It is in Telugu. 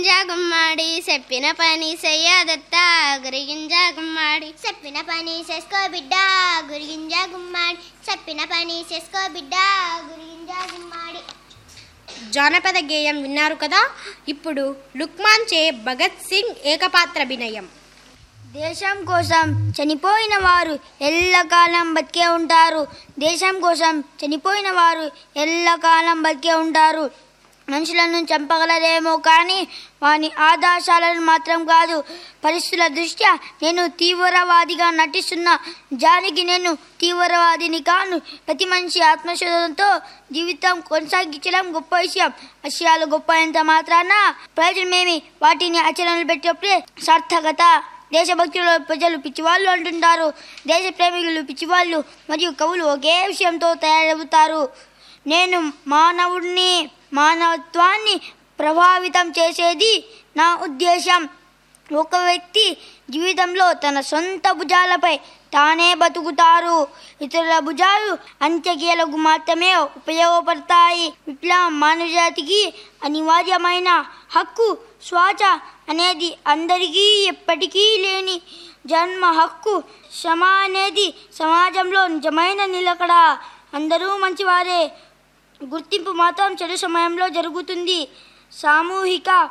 గుమ్మాడి చెప్పిన పని చెయ్యదత్త గురిగింజ గుమ్మాడి చెప్పిన పని చేసుకో బిడ్డ గురిగింజ గుమ్మాడి చెప్పిన పని చేసుకో బిడ్డ గురిగింజ గుమ్మాడి జానపద గేయం విన్నారు కదా ఇప్పుడు లుక్మాన్ చే భగత్ సింగ్ ఏకపాత్రాభినయం దేశం కోసం చనిపోయిన వారు ఎల్లకాలం బతికే ఉంటారు దేశం కోసం చనిపోయిన వారు ఎల్లకాలం బతికే ఉంటారు మనుషులను చంపగలరేమో కానీ వాని ఆదర్శాలను మాత్రం కాదు పరిస్థితుల దృష్ట్యా నేను తీవ్రవాదిగా నటిస్తున్న జానికి నేను తీవ్రవాదిని కాను ప్రతి మనిషి ఆత్మశోధనతో జీవితం కొనసాగించడం గొప్ప విషయం విషయాలు గొప్ప అయినంత మాత్రాన ప్రయోజనమేమి వాటిని ఆచరణలు పెట్టినప్పుడే సార్థకత దేశభక్తులు ప్రజలు పిచ్చివాళ్ళు అంటుంటారు దేశ ప్రేమికులు పిచ్చివాళ్ళు మరియు కవులు ఒకే విషయంతో తయారవుతారు నేను మానవుడిని మానవత్వాన్ని ప్రభావితం చేసేది నా ఉద్దేశం ఒక వ్యక్తి జీవితంలో తన సొంత భుజాలపై తానే బతుకుతారు ఇతరుల భుజాలు అంత్యక్రియలకు మాత్రమే ఉపయోగపడతాయి విప్లవం మానవజాతికి అనివార్యమైన హక్కు శ్వాస అనేది అందరికీ ఎప్పటికీ లేని జన్మ హక్కు శ్రమ అనేది సమాజంలో నిజమైన నిలకడ అందరూ మంచివారే గుర్తింపు మాత్రం చెడు సమయంలో జరుగుతుంది సామూహిక